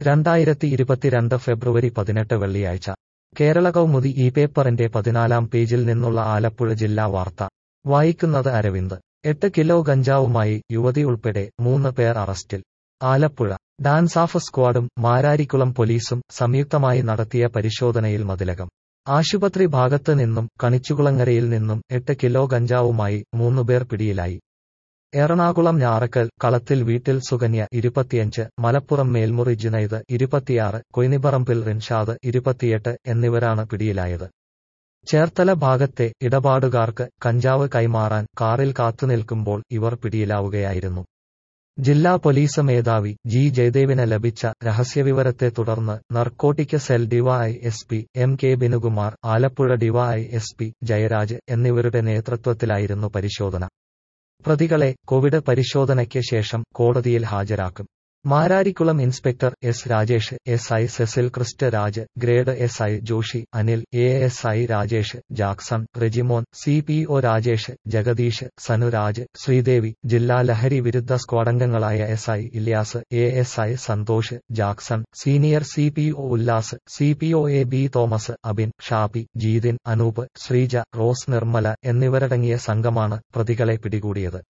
രണ്ടായിരത്തി ഇരുപത്തിരണ്ട് ഫെബ്രുവരി പതിനെട്ട് വെള്ളിയാഴ്ച കേരള കൗമുദി ഈ പേപ്പറിന്റെ പതിനാലാം പേജിൽ നിന്നുള്ള ആലപ്പുഴ ജില്ലാ വാർത്ത വായിക്കുന്നത് അരവിന്ദ് എട്ട് കിലോ ഗഞ്ചാവുമായി യുവതി ഉൾപ്പെടെ മൂന്ന് പേർ അറസ്റ്റിൽ ആലപ്പുഴ ഡാൻസ് ഓഫ് സ്ക്വാഡും മാരാരിക്കുളം പോലീസും സംയുക്തമായി നടത്തിയ പരിശോധനയിൽ മതിലകം ആശുപത്രി ഭാഗത്ത് നിന്നും കണിച്ചുകുളങ്ങരയിൽ നിന്നും എട്ട് കിലോ ഗഞ്ചാവുമായി മൂന്നുപേർ പിടിയിലായി എറണാകുളം ഞാറക്കൽ കളത്തിൽ വീട്ടിൽ സുകന്യ ഇരുപത്തിയഞ്ച് മലപ്പുറം മേൽമുറി ജുനൈദ് ഇരുപത്തിയാറ് കൊയ്നിപ്പറമ്പിൽ റിൻഷാദ് ഇരുപത്തിയെട്ട് എന്നിവരാണ് പിടിയിലായത് ചേർത്തല ഭാഗത്തെ ഇടപാടുകാർക്ക് കഞ്ചാവ് കൈമാറാൻ കാറിൽ കാത്തുനിൽക്കുമ്പോൾ ഇവർ പിടിയിലാവുകയായിരുന്നു ജില്ലാ പോലീസ് മേധാവി ജി ജയദേവിന് ലഭിച്ച രഹസ്യവിവരത്തെ തുടർന്ന് narcotic cell DY S P M K Binukumar Alappuzha DY S P Jayaraj എന്നിവരുടെ നേതൃത്വത്തിലായിരുന്നു പരിശോധന പ്രതികളെ കോവിഡ് പരിശോധനയ്ക്ക് ശേഷം കോടതിയിൽ ഹാജരാക്കും Mararikulam inspector S Rajesh S I Cecil Christ Raj grade S I Joshi Anil A S I Rajesh Jackson Rejimon C P O Rajesh Jagadish Sanuraj Sreedevi ജില്ലാ ലഹരി വിരുദ്ധ സ്ക്വാഡംഗങ്ങളായ S I Ilyas A S I Santhosh Jackson senior C P O Ullas C P O A B Thomas Abin ഷാപ്പി Jithin Anoop Sreeja Rose Nirmala എന്നിവരടങ്ങിയ സംഘമാണ് പ്രതികളെ പിടികൂടിയത്